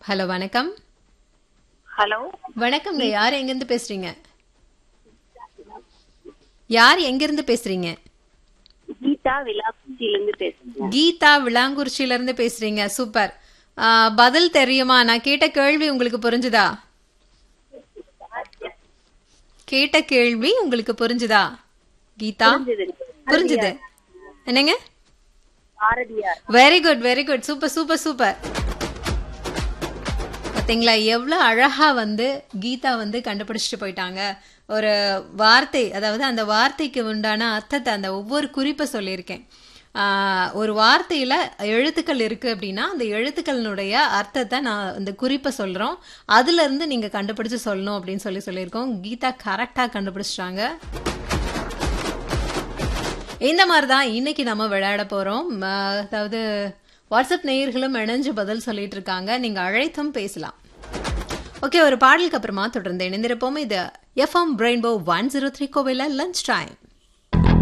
hello வணக்கம் hello வணக்கம்ங்க யார் எங்கிருந்து பேசுறீங்க யார் எங்கிருந்து பேசுறீங்க கீதா விலாக்குச்சியில இருந்து பேசுறேன் கீதா விளாங்குறிச்சியில இருந்து பேசுறீங்க சூப்பர் ஆ, பதில் தெரியுமா நான் கேட்ட கேள்வி உங்களுக்கு புரிஞ்சுதா கேட்ட கேள்வி உங்களுக்கு புரிஞ்சுதா கீதா புரிஞ்சுது என்னங்க Bharathiyar very good very good super super super பாத்தீங்களா எவ்வளவு அழகா வந்து கீதா வந்து கண்டுபிடிச்சிட்டு போயிட்டாங்க ஒரு வார்த்தை அதாவது அந்த வார்த்தைக்கு உண்டான அர்த்தத்தை அந்த ஒவ்வொரு குறிப்பை சொல்லியிருக்கேன் ஆஹ் ஒரு வார்த்தையில எழுத்துக்கள் இருக்கு அப்படின்னா அந்த எழுத்துக்களினுடைய அர்த்தத்தை நான் இந்த குறிப்பை சொல்றோம் அதுல இருந்து நீங்க கண்டுபிடிச்சு சொல்லணும் அப்படின்னு சொல்லி சொல்லியிருக்கோம் கீதா கரெக்டா கண்டுபிடிச்சிட்டாங்க இந்த மாதிரி தான் இன்னைக்கு நம்ம விளையாட போறோம் ம, அதாவது வாட்ஸ்அப் நேயர்களும் இணைஞ்சு பதில் சொல்லிட்டு இருக்காங்க நீங்க அழைத்தும் பேசலாம் ஓகே ஒரு பாடலுக்கு அப்புறமா தொடர்ந்து இணைந்திருப்போம் இது FM rainbow one zero three கோவில லஞ்ச் டைம்